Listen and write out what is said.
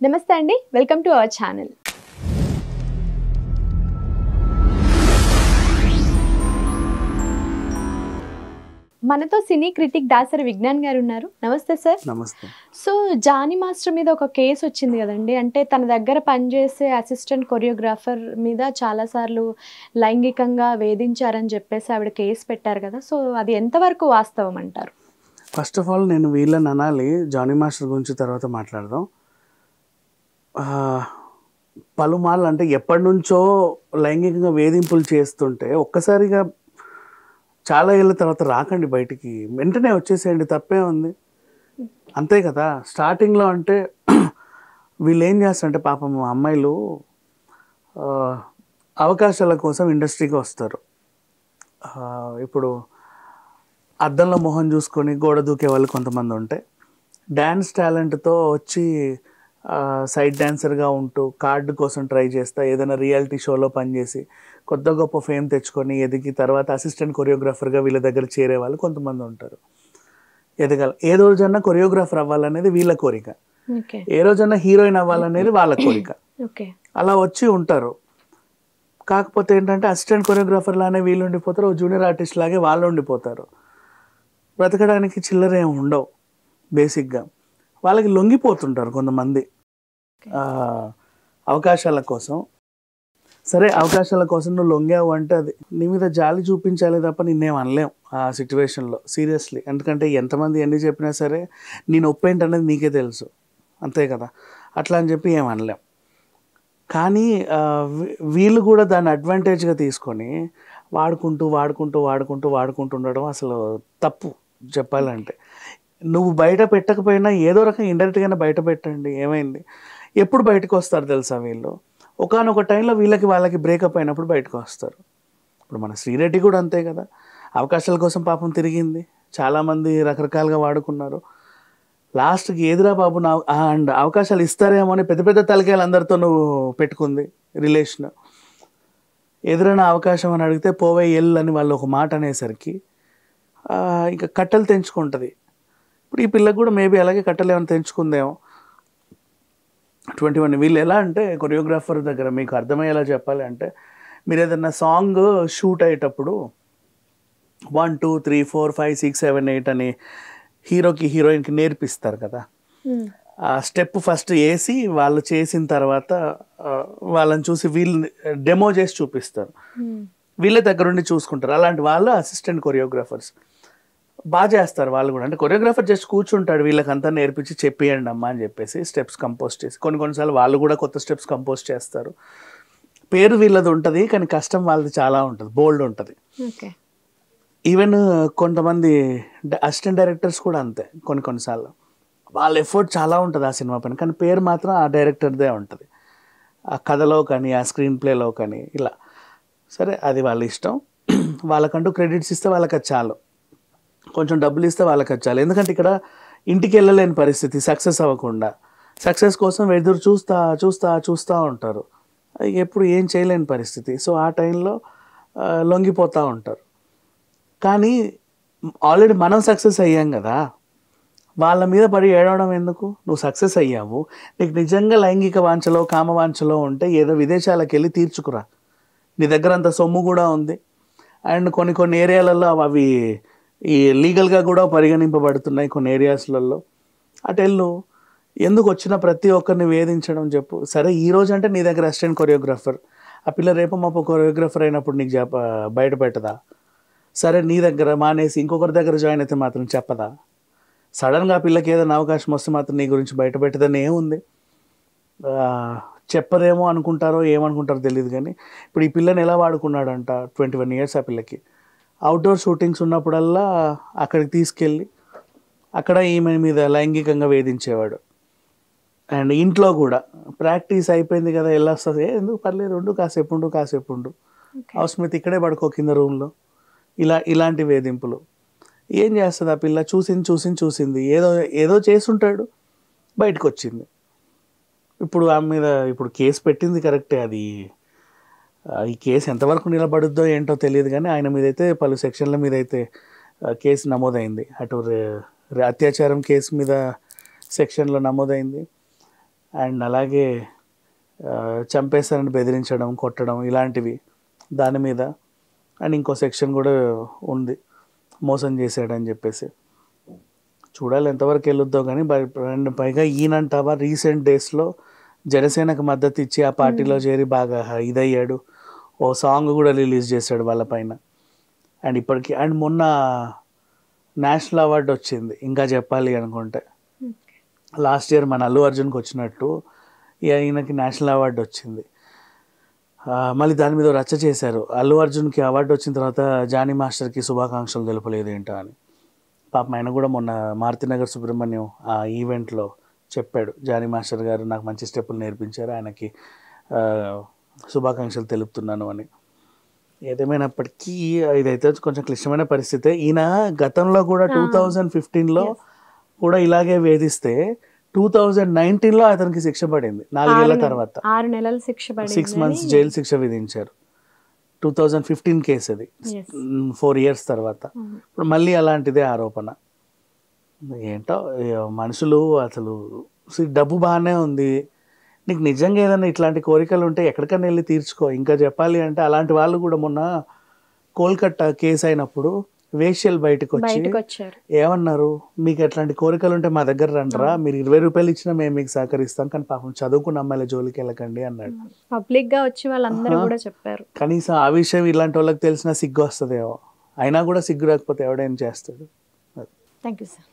నమస్తే అండి welcome to our channel మనతో సినీ క్రిటిక్ దాసరి విజ్ఞాన్ గారు ఉన్నారు నమస్తే సార్ నమస్తే సో జానీ మాస్టర్ మీద ఒక కేసు వచ్చింది కదండి అంటే తన దగ్గర పనిచేసే అసిస్టెంట్ కొరియోగ్రాఫర్ మీద చాలాసార్లు లైంగికంగా వేధించారని చెప్పేసి ఆవిడ కేసు పెట్టారు కదా సో అది ఎంతవరకు వాస్తవం అంటారు ఫస్ట్ ఆఫ్ ఆల్ నేను వీళ్ళని అనాలి జానీ మాస్టర్ గురించి తర్వాత మాట్లాడదాం ఆ, పలుమార్లు అంటే ఎప్పటి నుంచో లైంగికంగా వేధింపులు చేస్తుంటే ఒక్కసారిగా చాలా ఏళ్ళ తర్వాత రాకండి బయటికి వెంటనే వచ్చేసేయండి తప్పే ఉంది అంతే కదా స్టార్టింగ్లో అంటే వీళ్ళు ఏం చేస్తారంటే పాపం అమ్మాయిలు ఆ, అవకాశాల కోసం ఇండస్ట్రీకి వస్తారు ఆ, ఇప్పుడు అద్దంలో మొహం చూసుకొని గోడ దూకే వాళ్ళు కొంతమంది ఉంటే డ్యాన్స్ టాలెంట్తో వచ్చి సైడ్ డాన్సర్గా ఉంటూ కార్డు కోసం ట్రై చేస్తా ఏదైనా రియాలిటీ షోలో పనిచేసి కొత్త గొప్ప ఫేమ్ తెచ్చుకొని ఎదిగి తర్వాత అసిస్టెంట్ కొరియోగ్రాఫర్గా వీళ్ళ దగ్గర చేరే వాళ్ళు కొంతమంది ఉంటారు ఎదగాలి ఏ రోజన్నా కొరియోగ్రాఫర్ అవ్వాలనేది వీళ్ళ కోరిక ఓకే ఏ రోజన్నా హీరోయిన్ అవ్వాలనేది వాళ్ళ కోరిక ఓకే అలా వచ్చి ఉంటారు కాకపోతే ఏంటంటే అసిస్టెంట్ కొరియోగ్రాఫర్ లానే వీళ్ళు ఉండిపోతారు జూనియర్ ఆర్టిస్ట్ లాగే వాళ్ళు ఉండిపోతారు బ్రతకడానికి చిల్లర ఏమి ఉండవు బేసిక్గా వాళ్ళకి లొంగిపోతుంటారు కొంతమంది ఆ, అవకాశాల కోసం సరే అవకాశాల కోసం నువ్వు లొంగావు అంటే అది నీ మీద జాలి చూపించాలి తప్ప నిన్నేం అనలేం ఆ సిచ్యువేషన్లో సీరియస్లీ ఎందుకంటే ఎంతమంది ఎన్ని చెప్పినా సరే నేను ఒప్పేంటనేది నీకే తెలుసు అంతే కదా అట్లా అని చెప్పి ఏం అనలేం కానీ ఆ, వీ- వీళ్ళు కూడా దాన్ని అడ్వాంటేజ్గా తీసుకొని వాడుకుంటూ వాడుకుంటూ వాడుకుంటూ వాడుకుంటూ ఉండడం అసలు తప్పు చెప్పాలంటే నువ్వు బయట పెట్టకపోయినా ఏదో రకంగా ఇండైరెక్ట్గానే బయట పెట్టండి ఏమైంది ఎప్పుడు బయటకు వస్తారు తెలుసా వీళ్ళు ఒకనొక టైంలో వీళ్ళకి వాళ్ళకి బ్రేకప్ అయినప్పుడు బయటకు వస్తారు ఇప్పుడు మన శ్రీరెడ్డి కూడా అంతే కదా అవకాశాల కోసం పాపం తిరిగింది చాలామంది రకరకాలుగా వాడుకున్నారు లాస్ట్కి ఎదురా బాబు నా అండ్ అవకాశాలు ఇస్తారేమో అని పెద్ద పెద్ద తలకాయలు అందరితో నువ్వు పెట్టుకుంది రిలేషన్ ఎదురైన అవకాశం అని అడిగితే పోవే ఎల్ అని వాళ్ళు ఒక మాట అనేసరికి ఆ, ఇంకా కట్టెలు తెంచుకుంటుంది ఇప్పుడు ఈ పిల్లకి కూడా మేబీ అలాగే కట్టెలు ఏమైనా తెంచుకుందేమో ట్వంటీ వన్ వీళ్ళు ఎలా అంటే కొరియోగ్రాఫర్ దగ్గర మీకు అర్థమయ్యేలా చెప్పాలి అంటే మీరు ఏదైనా సాంగ్ షూట్ అయ్యేటప్పుడు one two three four five six seven eight అని హీరోకి హీరోయిన్కి నేర్పిస్తారు కదా ఆ స్టెప్ ఫస్ట్ వేసి వాళ్ళు చేసిన తర్వాత ఆ, వాళ్ళని చూసి వీళ్ళు డెమో చేసి చూపిస్తారు వీళ్ళ దగ్గరుండి చూసుకుంటారు అలాంటి వాళ్ళు అసిస్టెంట్ కొరియోగ్రాఫర్స్ బాగా చేస్తారు వాళ్ళు కూడా అంటే కొరియోగ్రాఫర్ జస్ట్ కూర్చుంటాడు వీళ్ళకంతా నేర్పించి చెప్పేయండి అమ్మా అని చెప్పేసి స్టెప్స్ కంపోజ్ చేసి కొన్ని కొన్నిసార్లు వాళ్ళు కూడా కొత్త స్టెప్స్ కంపోజ్ చేస్తారు పేరు వీళ్ళది ఉంటుంది కానీ కష్టం వాళ్ళది చాలా ఉంటుంది బోల్డ్ ఉంటుంది ఓకే ఈవెన్ కొంతమంది అసిస్టెంట్ డైరెక్టర్స్ కూడా అంతే కొన్ని కొన్నిసార్లు వాళ్ళ ఎఫర్ట్ చాలా ఉంటుంది ఆ సినిమా పైన కానీ పేరు మాత్రం ఆ డైరెక్టర్దే ఉంటుంది ఆ కథలో కానీ ఆ స్క్రీన్ ప్లేలో కానీ ఇలా సరే అది వాళ్ళ ఇష్టం వాళ్ళకంటూ క్రెడిట్స్ ఇస్తే వాళ్ళకి అది చాలు కొంచెం డబ్బులు ఇస్తే వాళ్ళకి అది చాలు ఎందుకంటే ఇక్కడ ఇంటికి వెళ్ళలేని పరిస్థితి సక్సెస్ అవ్వకుండా సక్సెస్ కోసం ఎదురు చూస్తా చూస్తా చూస్తూ ఉంటారు ఎప్పుడు ఏం చేయలేని పరిస్థితి సో ఆ టైంలో ఆ, లొంగిపోతూ ఉంటారు కానీ ఆల్రెడీ మనం సక్సెస్ అయ్యాం కదా వాళ్ళ మీద పడి ఏడవడం ఎందుకు నువ్వు సక్సెస్ అయ్యావు నీకు నిజంగా లైంగిక వాంఛలో కామ వాంఛలో ఉంటే ఏదో విదేశాలకు వెళ్ళి తీర్చుకురా నీ దగ్గర అంత సొమ్ము కూడా ఉంది అండ్ కొన్ని కొన్ని ఏరియాలలో అవి ఈ లీగల్గా కూడా పరిగణింపబడుతున్నాయి కొన్ని ఏరియాస్లలో అటు వెళ్ళు ఎందుకు వచ్చిన ప్రతి ఒక్కరిని వేధించడం చెప్పు సరే ఈ రోజు అంటే నీ దగ్గర అసిస్టెంట్ కొరియోగ్రాఫర్ ఆ పిల్ల రేపు మాపు కొరియోగ్రాఫర్ అయినప్పుడు నీకు చెప్ప బయట పెట్టదా సరే నీ దగ్గర మానేసి ఇంకొకరి దగ్గర జాయిన్ అయితే మాత్రం చెప్పదా సడన్గా ఆ పిల్లకి ఏదైనా అవకాశం వస్తే మాత్రం నీ గురించి బయట పెట్టదని ఏముంది ఆ, చెప్పరేమో అనుకుంటారో ఏమనుకుంటారో తెలియదు కానీ ఇప్పుడు ఈ పిల్లని ఎలా వాడుకున్నాడంట ట్వంటీ వన్ ఇయర్స్ ఆ పిల్లకి అవుట్డోర్ షూటింగ్స్ ఉన్నప్పుడల్లా అక్కడికి తీసుకెళ్ళి అక్కడ ఈమె మీద లైంగికంగా వేధించేవాడు అండ్ ఇంట్లో కూడా ప్రాక్టీస్ అయిపోయింది కదా వెళ్ళొస్తుంది "ఏ, ఎందుకు పర్లేదు ఉండు కాసేపు ఉండు కాసేపు ఉండు అవసరమైతే ఇక్కడే పడుకో కింద రూమ్లో ఇలా ఇలాంటి వేధింపులు ఏం చేస్తుంది ఆ పిల్ల చూసింది చూసింది చూసింది ఏదో ఏదో చేసుంటాడు బయటకు వచ్చింది ఇప్పుడు ఆమె మీద ఇప్పుడు కేసు పెట్టింది కరెక్టే అది ఆ, ఈ కేసు ఎంతవరకు నిలబడుద్దో ఏంటో తెలియదు కానీ ఆయన మీద అయితే పలు సెక్షన్ల మీద అయితే ఆ, కేసు నమోదైంది అటు రే- రే- అత్యాచారం కేసు మీద సెక్షన్లో నమోదైంది అండ్ అలాగే ఆ, చంపేస్తారని బెదిరించడం కొట్టడం ఇలాంటివి దాని మీద అండ్ ఇంకో సెక్షన్ కూడా ఉంది మోసం చేశాడని చెప్పేసి చూడాలి ఎంతవరకు వెళ్ళొద్దో కానీ బై- అండ్ పైగా ఈయనంటావా రీసెంట్ డేస్లో జనసేనకు మద్దతు ఇచ్చి ఆ పార్టీలో చేరి బాగా ఇదయ్యాడు ఓ సాంగ్ కూడా రిలీజ్ చేశాడు వాళ్ళ పైన అండ్ ఇప్పటికి అండ్ మొన్న నేషనల్ అవార్డు వచ్చింది ఇంకా చెప్పాలి అనుకుంటే లాస్ట్ ఇయర్ మన అల్లు అర్జున్కి వచ్చినట్టు ఈ- ఈయనకి నేషనల్ అవార్డు వచ్చింది ఆ, మళ్ళీ దాని మీద రచ్చ చేశారు అల్లు అర్జున్కి అవార్డు వచ్చిన తర్వాత జానీ మాస్టర్కి శుభాకాంక్షలు తెలుపలేదు ఏంటో అని పాపం ఆయన కూడా మొన్న మారుతినగర్ సుబ్రహ్మణ్యం ఆ ఈవెంట్లో చెప్పాడు జానీ మాస్టర్ గారు నాకు మంచి స్టెప్పులు నేర్పించారు ఆయనకి ఆ, శుభాకాంక్షలు తెలుపుతున్నాను అని ఏదేమైనప్పటికీ ఇదైతే కొంచెం క్లిష్టమైన పరిస్థితే ఈయన గతంలో కూడా టూ థౌజండ్ ఫిఫ్టీన్లో కూడా ఇలాగే వేధిస్తే టూ థౌజండ్ నైన్టీన్లో అతనికి శిక్ష పడింది నాలుగేళ్ల తర్వాత ఆరు నెలల శిక్ష పడింది సిక్స్ మంత్స్ జైలు శిక్ష విధించారు టూ థౌజండ్ ఫిఫ్టీన్ కేసు అది Yes. ఫోర్ ఇయర్స్ తర్వాత అవును. ఇప్పుడు మళ్ళీ అలాంటిదే ఆరోపణ ఏంటో ఏ మనుషులు అసలు see, డబ్బు బాగానే ఉంది నీకు నిజంగా ఏదైనా ఇట్లాంటి కోరికలు ఉంటే ఎక్కడికైనా వెళ్ళి తీర్చుకో ఇంకా చెప్పాలి అంటే అలాంటి వాళ్ళు కూడా మొన్న కోల్కట్టా కేసు అయినప్పుడు వేష్యలు బయటకు వచ్చి బయటకు వచ్చారు ఏమన్నారు మీకు అట్లాంటి కోరికలు ఉంటే మా దగ్గర రండిరా మీరు ఇరవై రూపాయలు ఇచ్చినా మేము మీకు సహకరిస్తాం కానీ పాపం చదువుకున్న అమ్మాయిల జోలికి వెళ్ళకండి అన్నాడు పబ్లిక్ గా వచ్చి వాళ్ళందరూ ఆహా. కూడా చెప్పారు కనీసం ఆ విషయం ఇలాంటి వాళ్ళకి తెలిసినా సిగ్గు వస్తుందేమో అయినా కూడా సిగ్గు రాకపోతే ఎవడేం చేస్తాడు థ్యాంక్ యూ సార్